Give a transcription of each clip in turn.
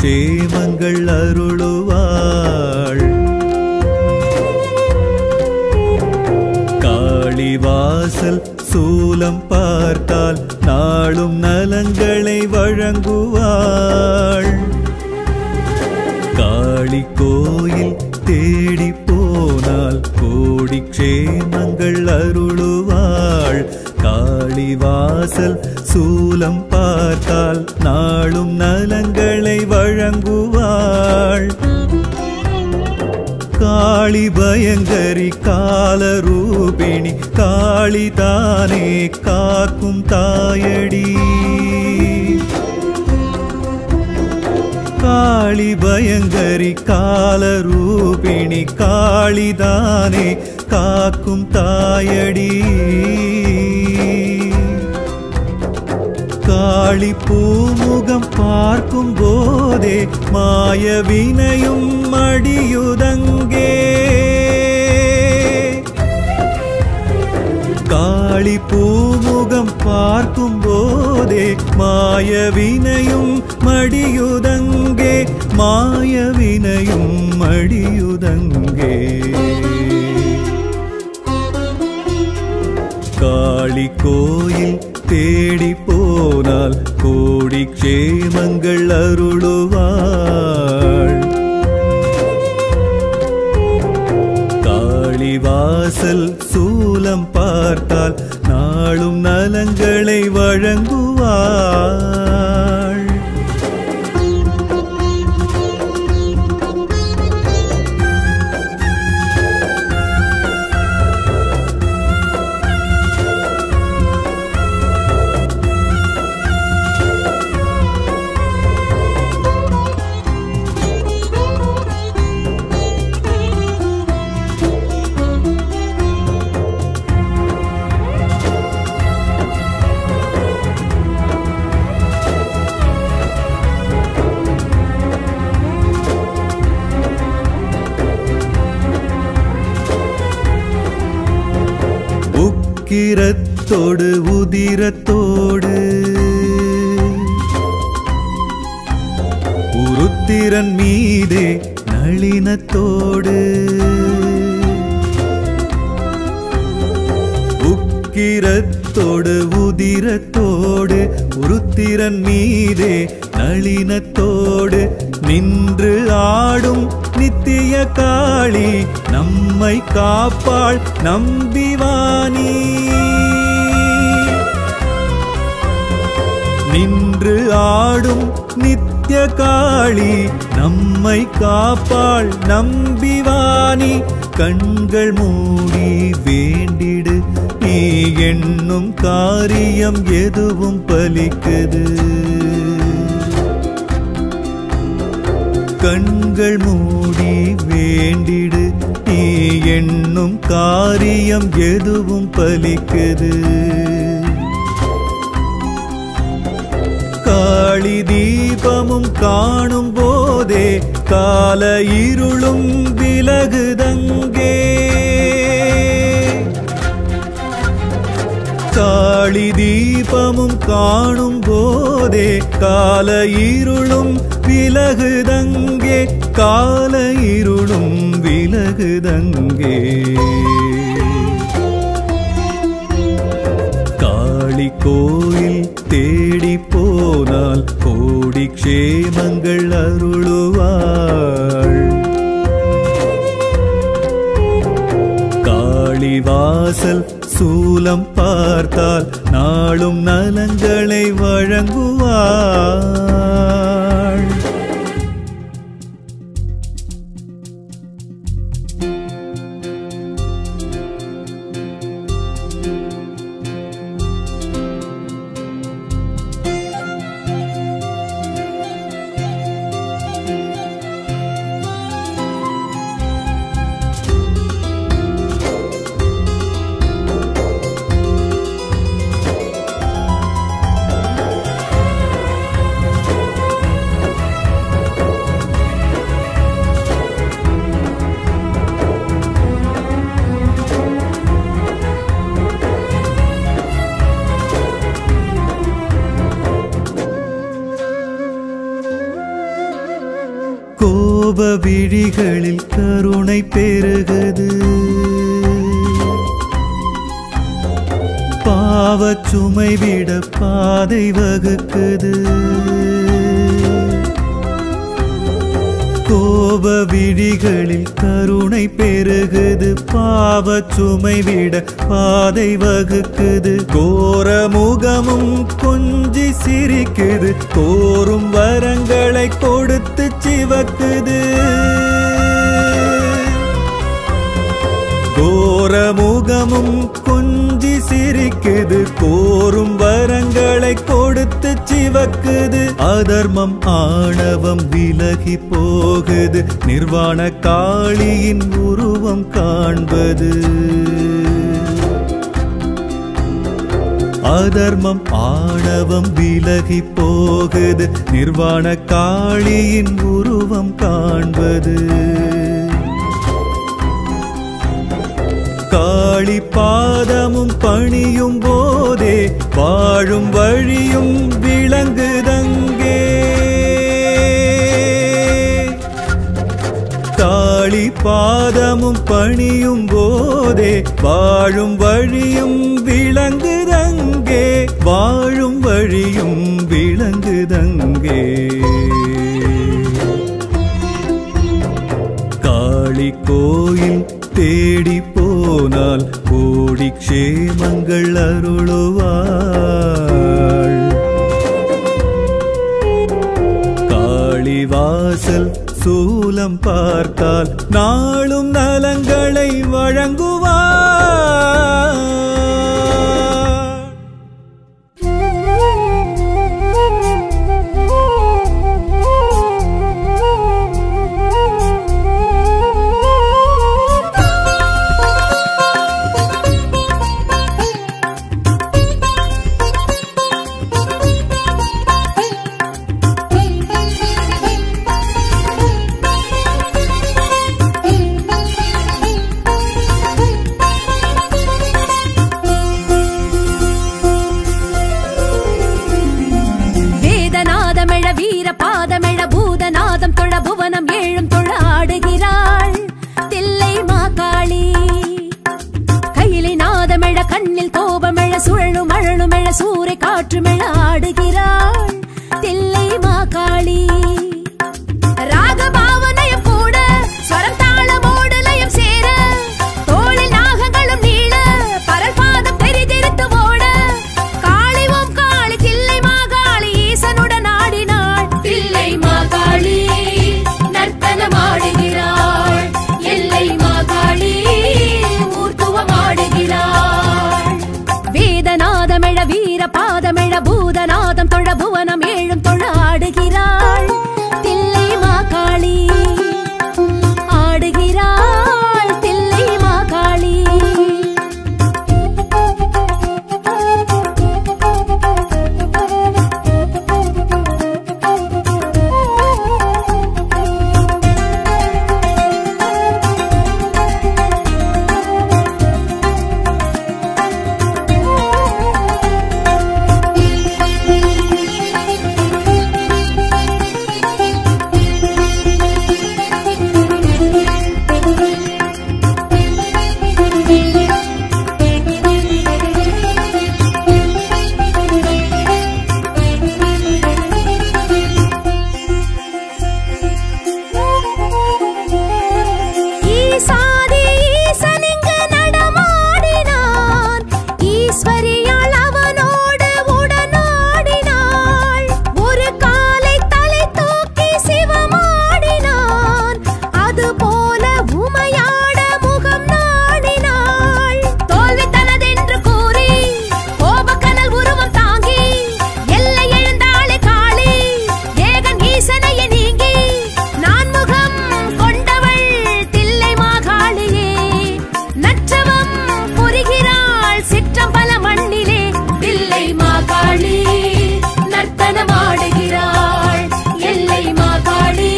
க்ஷேமங்கள் அருளுவாள் காளிவாசல் சூலம் பார்த்தால் நாளும் நலங்களை வழங்குவாள் காளி கோயில் தேடி போனால் கோடி க்ஷேமங்கள் அருளுவாள் காளிவாசல் சூலம் பார்த்தால் நாளும் நலங்களை வழங்குவாள் காளி பயங்கரி காலரூபிணி காளி தானே காக்கும் தாயடி காளி பயங்கரி காலரூபிணி காளிதானே காக்கும் தாயடி காளி பூமுகம் பார்க்கும் போதே மாய வினையும் மடியுதங்கே காளி பூமுகம் பார்க்கும் போதே மாய வினையும் மடியுதங்கே மாய வினையும் மடியுதங்கே காளி கோயில் தேடி போனால் கோடி க்ஷேமங்கள் அருளுவாள் காளிவாசல் சூலம் பார்த்தால் நாளும் நலங்களை வழங்குவாள் உக்கிரத்தோடு உதிரத்தோடு உருத்திரன் மீதே நளினத்தோடு உக்கிரத்தோடு உதிரத்தோடு உருத்திரன் மீதே நளினத்தோடு நின்று ஆடும் நித்திய காளி நம்மை காப்பாள் நம்பிவானி நின்று ஆடும் நித்திய காளி நம்மை காப்பாள் நம்பிவானி கண்கள் மூடி வேண்டிடு நீ எண்ணும் காரியம் எதுவும் பலிக்குது கண்கள் மூடி வேண்டிடு நீ எண்ணும் காரியம் எதுவும் பலிக்குது காளி தீபமும் காணும் போதே கால இருளும் விலகுதங்கே காளி தீபமும் காணும் போதே கால இருளும் விலகுதங்கே கால இருளும் விலகுதங்கே காளி கோயில் தேடி போனால் கோடி க்ஷேமங்கள் அருளுவாள் காளிவாசல் சூலம் பார்த்தால் நாளும் நலங்களை வழங்குவாள் கோப விழிகளில் கருணை பெருகுது பாவச் சுமை விட பாதை வகுக்குது கோப விழிகளில் கருணை பெருகுது பாவச் சுமை விட பாதை வகுக்குது கோர முகமும் கொஞ்சி சிரிக்குது கோரும் வரங்களை கொடுத்து சிவக்குது கோர முகமும் கொஞ்சி சிரிக்குது கோரும் வரங்களை கொடுத்து சிவக்குது அதர்மம் ஆணவம் விலகி போகுது நிர்வாண காளியின் உருவம் காண்பது அதர்மம் ஆணவம் விலகி போகுது நிர்வாண காளியின் உருவம் காண்பது காளி பாதமும் பணியும் போதே வாழும் வழியும் விளங்குதங்கே காளி பாதமும் பணியும் போதே வாழும் வழியும் விளங்குதங்கே வாழும் வழியும் விளங்குதங்கே காளி கோயில் தேடி போனால் கோடி க்ஷேமங்கள் அருளுவாள் காளிவாசல் சூலம் பார்த்தால் நாளும் நலங்களை வழங்குவாள் வேதநாதமெழ வீர பாதமெழ பூதநாதம் தொழ புவனம் ஏழும் தொழ ஆடுகிறாள் தில்லை மாகாளி கையிலை நாதமெழ கண்ணில் கோபமெழ சுழலும் அழலுமெழ சூறை காற்றுமெழ ஆடுகிறாள் தில்லை மாகாளி ராகபாவனையும் கூட ஸ்வரம் தாளமோடு லயம் சேர தோளில் நாகங்களும் நீள பரல் பாதம் தெரிதிருத்து ஓட காளி ஓம் காளி தில்லை மாகாளி ஈசனுடன் ஆடினாள் தில்லை மாகாளி நர்த்தனமாடுகிறாள் எல்லை மாகாளி ஊர்த்துவமாடுகிறாள் வேதநாதமெழ வீர பாதமெழ பூதநாதம் தொழ புவனம் ஏழும் தொழ ஆடுகிறாள் தில்லை மாகாளி ஆடுகிறாள் தில்லை மாகாளி ஈசாதி ஈசனிங்கு நடமாடினான் ஈஸ்வரியாள் அவனோடு உடனாடினாள் ஒரு காலை தலை தூக்கி சிவமாடினான் அது போல உமையாட முகம் நாடினாள் தோல்வி தனதென்று கூறி கோபக்கனல் உருவம் தாங்கி எல்லை எழுந்தாளே காளி ஏகன் ஈசனையே நீங்கி நான் முகம் கொண்டவள் தில்லை மாகாளியே நற்றவம் புரிகிறாள் சிற்றம் பல மண்ணிலே தில்லை மாகாளி நர்த்தனமாடுகிறாள் எல்லை மாகாளி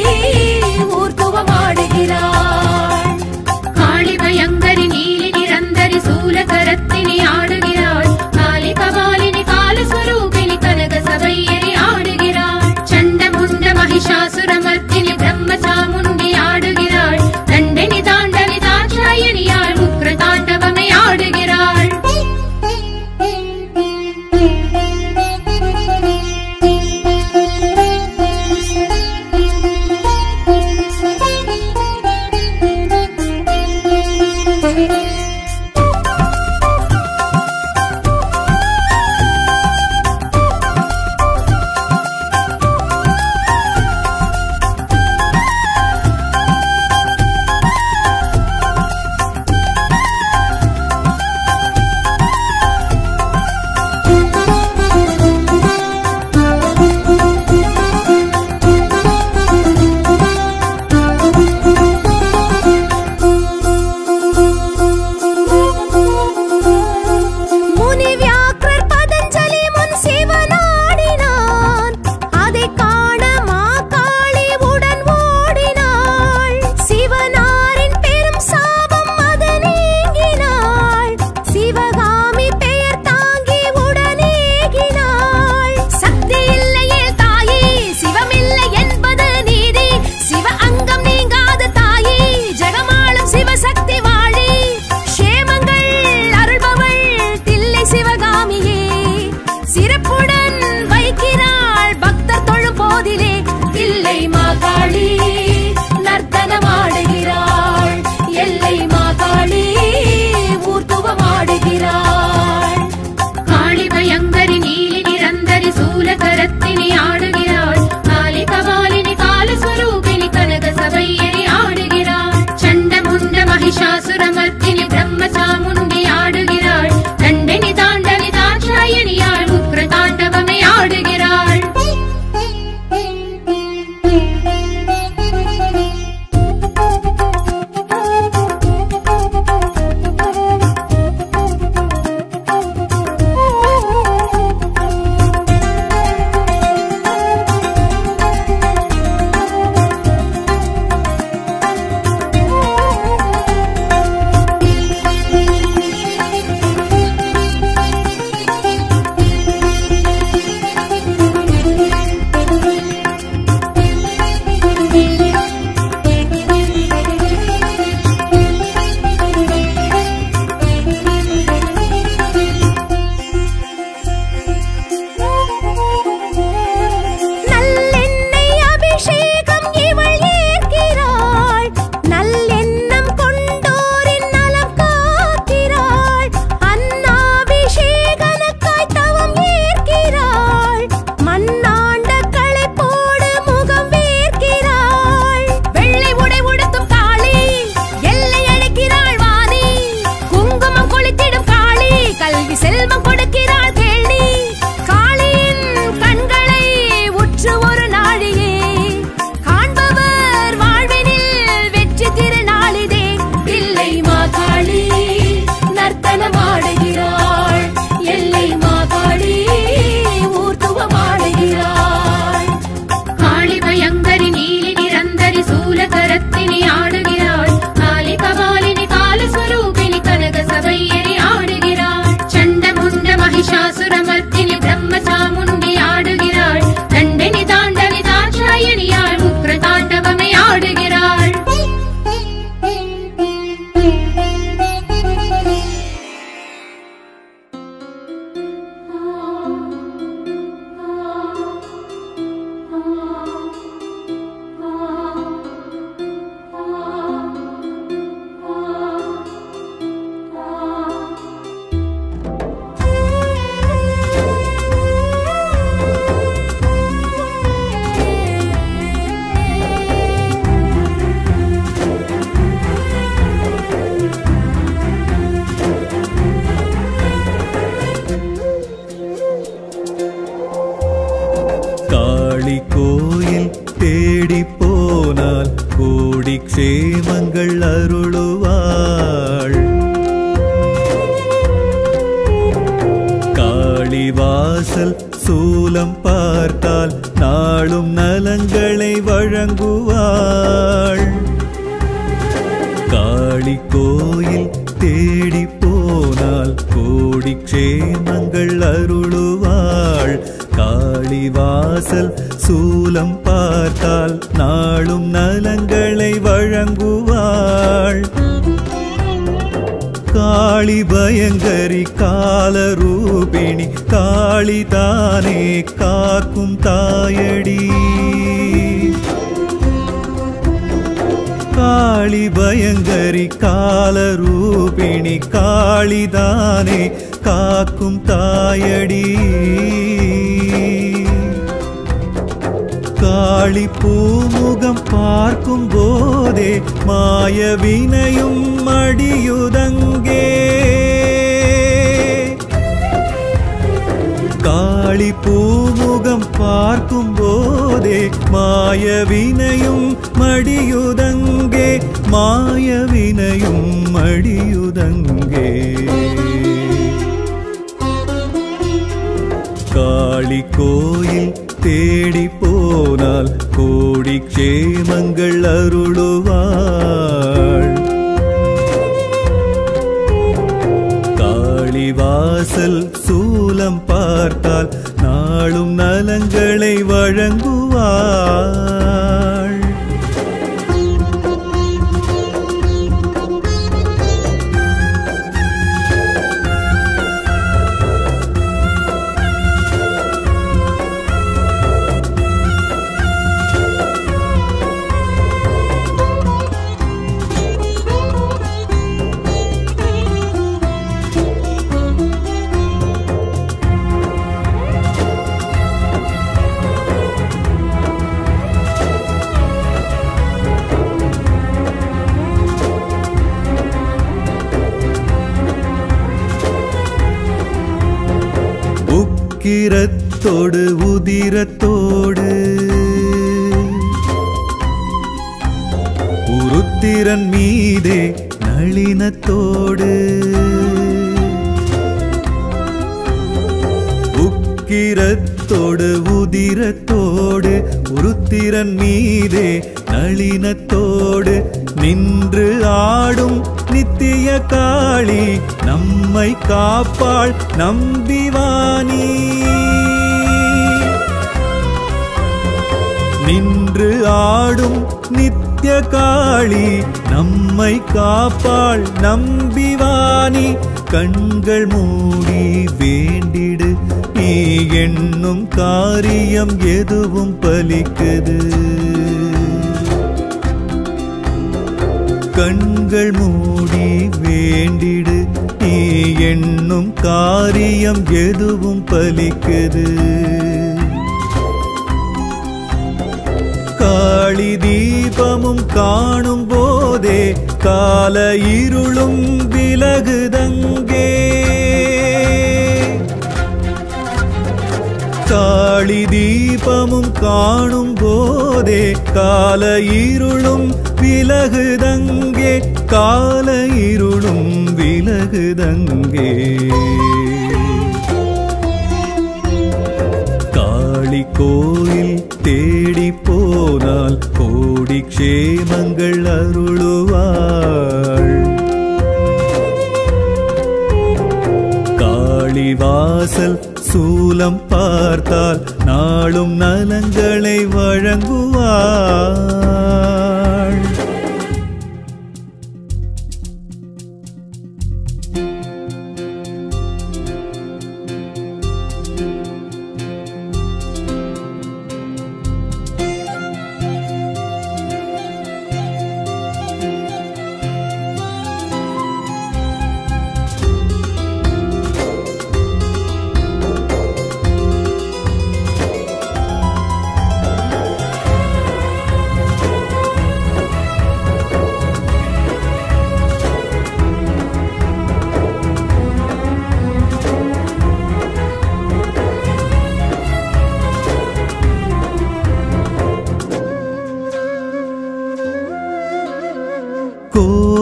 ஊர்த்துவமாடுகிறாள் காளி பயங்கரி நீலி நிரந்தரி சூலகரத்தினி ஆடுகிறாள் காளி கபாலினி காலஸ்வரூபிணி கனக சபையரி ஆடுகிறாள் சண்ட முண்ட மகிஷாசுரமர்த்தினி பிரம்ம சாமுண்டி தேடி போனால் கோடி க்ஷேமங்கள் அருளுவாள் காளிவாசல் சூலம் பார்த்தால் நாளும் நலங்களை வழங்குவாள் காளி கோயில் தேடி போனால் கோடி க்ஷேமங்கள் அருளுவாள் காளிவாசல் சூலம் பார்த்தால் நாளும் நலங்களை வழங்குவாள் காளி பயங்கரி காலரூபிணி காளி தானே காக்கும் தாயடி காளி பயங்கரி காலரூபிணி காளிதானே காக்கும் தாயடி காளி பூமுகம் பார்க்கும் போதே மாய வினையும் மடியுதங்கே காளி பூமுகம் பார்க்கும் போதே மாய வினையும் மடியுதங்கே மாய வினையும் மடியுதங்கே காளி கோயில் தேடி போனால் கோடி க்ஷேமங்கள் அருளுவாள் காளிவாசல் சூலம் பார்த்தால் நாளும் நலங்களை வழங்குவாள் உக்கிரத்தோடு உதிரத்தோடு உருத்திரன் மீதே நளினத்தோடு உக்கிரத்தோடு உதிரத்தோடு உருத்திரன் மீதே நளினத்தோடு நின்று ஆடும் நித்திய காளி நம்மை காப்பாள் நம்பிவானி நின்று ஆடும் நித்திய காளி நம்மை காப்பாள் நம்பிவானி கண்கள் மூடி வேண்டிடு நீ எண்ணும் காரியம் எதுவும் பலிக்குது கண்கள் மூடி வேண்டிடு நீ எண்ணும் காரியம் எதுவும் பலிக்குது காளி தீபமும் காணும் போதே கால இருளும் விலகுதங்கே காளி தீபமும் காணும் போதே கால இருளும் விலகுதங்கே கால இருளும் விலகுதங்கே காளி கோயில் தேடி போனால் கோடி க்ஷேமங்கள் அருளுவாள் காளிவாசல் சூலம் பார்த்தால் நாளும் நலங்களை வழங்குவாள்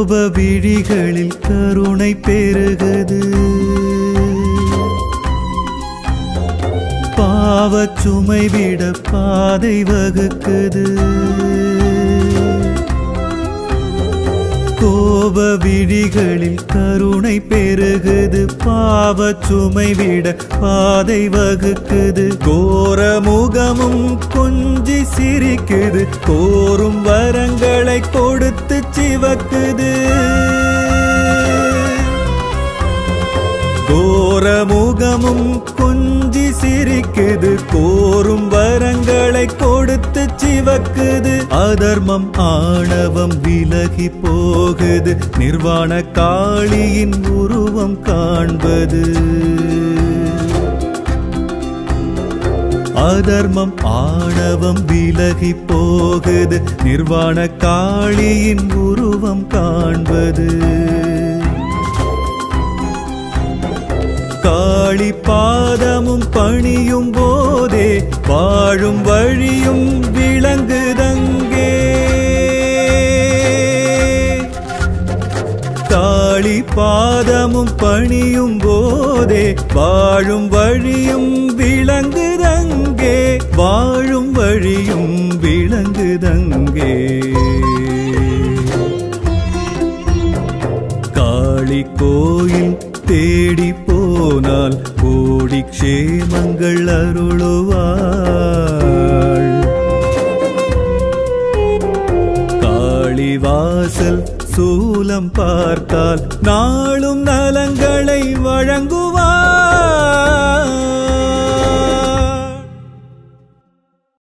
கோப விழிகளில் கருணை பெருகுது பாவச் சுமை விட பாதை வகுக்குது கோப விழிகளில் கருணை பெருகுது பாவச் சுமை விட பாதை வகுக்குது கோர முகமும் கொஞ்சி சிரிக்குது கோரும் வரங்களை கொடுத்து சிவக்குது கோர முகமும் கொஞ்சி சிரிக்குது கோரும் வரங்களை கொடுத்து சிவக்குது அதர்மம் ஆணவம் விலகி போகுது நிர்வாண காளியின் உருவம் காண்பது அதர்மம் ஆணவம் விலகி போகுது நிர்வாண காளியின் உருவம் காண்பது காளி பாதமும் பணியும் போதே வாழும் வழியும் விளங்குதங்கே காளி பாதமும் பணியும் போதே வாழும் வழியும் விளங்குதங்கே வாழும் வழியும் விளங்குதங்கே காளி கோயில் தேடி போனால் கோடி க்ஷேமங்கள் அருளுவாள் காளிவாசல் சூலம் பார்த்தால் நாளும் நல